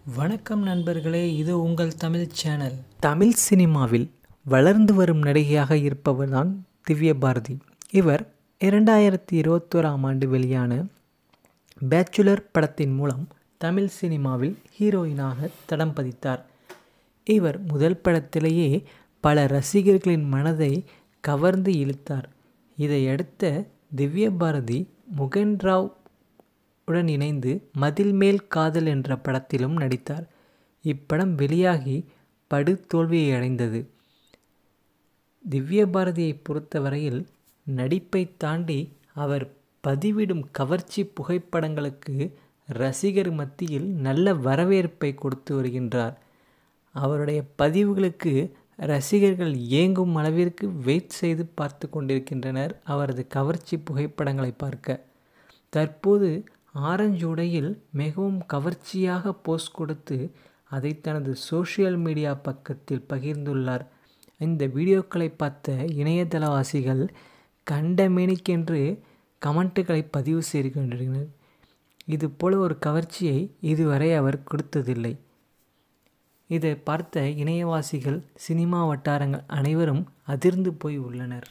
வணக்கம் நண்பர்களே இது உங்கள் தமிழ் சேனல் தமிழ் சினிமாவில் வளர்ந்து வரும் நடிகையாக இருப்பவர்தான் திவ்ய பாரதி இவர் இரண்டாயிரத்தி இருபத்தோராம் ஆண்டு வெளியான பேச்சுலர் படத்தின் மூலம் தமிழ் சினிமாவில் ஹீரோயினாக தடம் பதித்தார் இவர் முதல் படத்திலேயே பல ரசிகர்களின் மனதை கவர்ந்து இழுத்தார் இதையடுத்த திவ்ய பாரதி முகன் ராவ் உடன் இணைந்து மதில் மேல் காதல் என்ற படத்திலும் நடித்தார் இப்படம் வெளியாகி படு தோல்வியை அடைந்தது திவ்ய பாரதியை பொறுத்தவரையில் நடிப்பை தாண்டி அவர் பதிவிடும் கவர்ச்சி புகைப்படங்களுக்கு ரசிகர் மத்தியில் நல்ல வரவேற்பை கொடுத்து வருகின்றார் அவருடைய பதிவுகளுக்கு ரசிகர்கள் ஏங்கும் அளவிற்கு வெயிட் செய்து பார்த்து கொண்டிருக்கின்றனர் அவரது கவர்ச்சி புகைப்படங்களை பார்க்க தற்போது ஆரஞ்சு உடையில் மிகவும் கவர்ச்சியாக போஸ் கொடுத்து அதை தனது சோஷியல் மீடியா பக்கத்தில் பகிர்ந்துள்ளார் இந்த வீடியோக்களை பார்த்த இணையதளவாசிகள் கண்டமேனிக்கென்று கமெண்ட்டுகளை பதிவு செய்து கொண்டிருந்தனர் இது போல ஒரு கவர்ச்சியை இதுவரை அவர் கொடுத்ததில்லை இதை பார்த்த இணையவாசிகள் சினிமா வட்டாரங்கள் அனைவரும் அதிர்ந்து போய் உள்ளனர்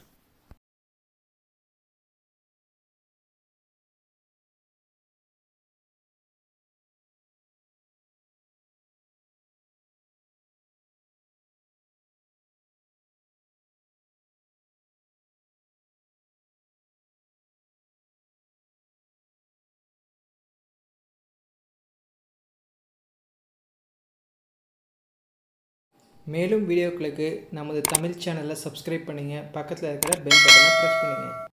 மேலும் வீடியோக்களுக்கு நமது தமிழ் சேனலை சப்ஸ்கிரைப் பண்ணுங்கள் பக்கத்தில் இருக்கிற பெல் பட்டனை ப்ரெஸ் பண்ணுங்கள்